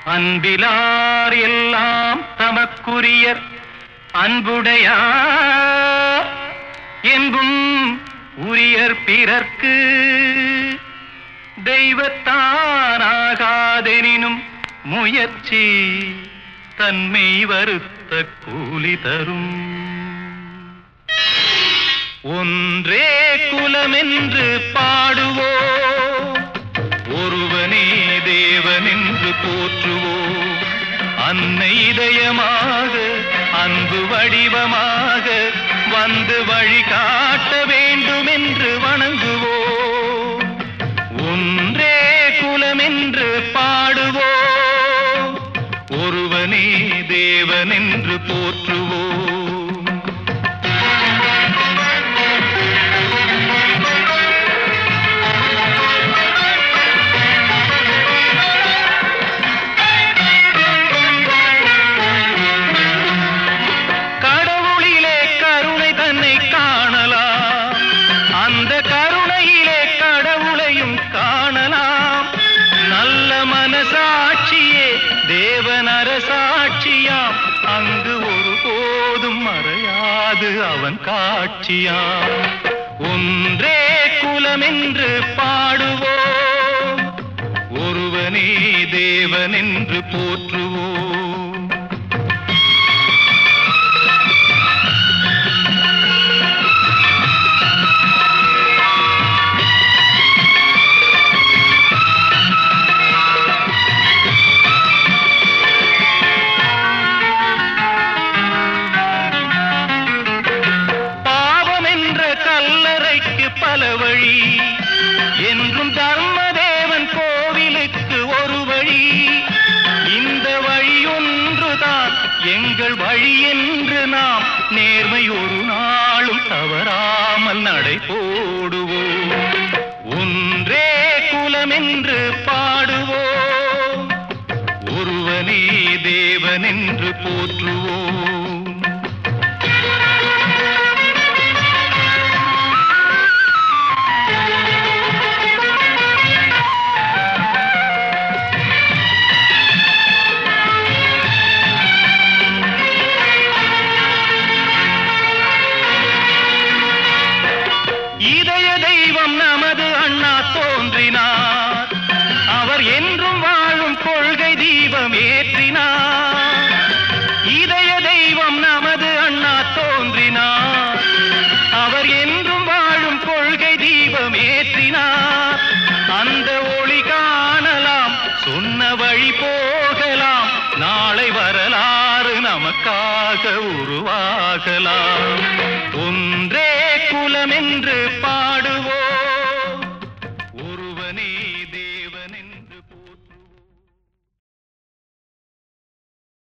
அன்பிலார் எல்லாம் தமக்குரியர் அன்புடையார் என்பும் உரியர் பிறர்க்கு தெய்வத்தானாகாதெனினும் முயற்சி தன்மை வருத்த கூலி தரும் ஒன்றே குலமென்று பாடுவோம் ஒருவனே தேவனென்று போற்றுவோம் அன்னை இதயமாக அன்பு வடிவமாக வந்து வழிகாட்ட வேண்டும் என்று வணங்குவோம் ஒன்றே குலமென்று பாடுவோம் ஒருவனே தேவனென்று போற்றுவோம் கடவுளிலே கருணை தன்னை காணலாம் அந்த கருணையிலே கடவுளையும் காணலாம் நல்ல மனசாட்சியே தேவன் அரசாட்சியாம் அங்கு ஒருபோதும் மறையாது அவன் காட்சியாம் ஒன்றே குலமென்று பாடுவோம் ஒருவனே தேவனென்று போற்றுவோம் பாவம் என்ற கல்லறைக்கு பல வழி என்றும் தர்மதேவன் கோவிலுக்கு ஒரு வழி இந்த வழி ஒன்றுதான் எங்கள் வழி என்று நாம் நேர்மை ஒரு நாளும் தவறாமல் நடை போடுவோம் ஒன்றே குலமென்று பாடுவோம் ஒருவனே தேவனென்று போற்றுவோம் இதய தெய்வம் நமது அண்ணா தோன்றினார் அவர் என்றும் வாழும் கொள்கை தீபம் ஏற்றினார் இதய தெய்வம் நமது அண்ணா தோன்றினார் அவர் என்றும் வாழும் கொள்கை தீபம் ஏற்றினார் அந்த ஒளி காணலாம் சொன்ன வழி போகலாம் நாளை வரலாறு நமக்காக உருவாகலாம் ஒன்றே குலமென்று பாடுவோம் ஒருவனே தேவ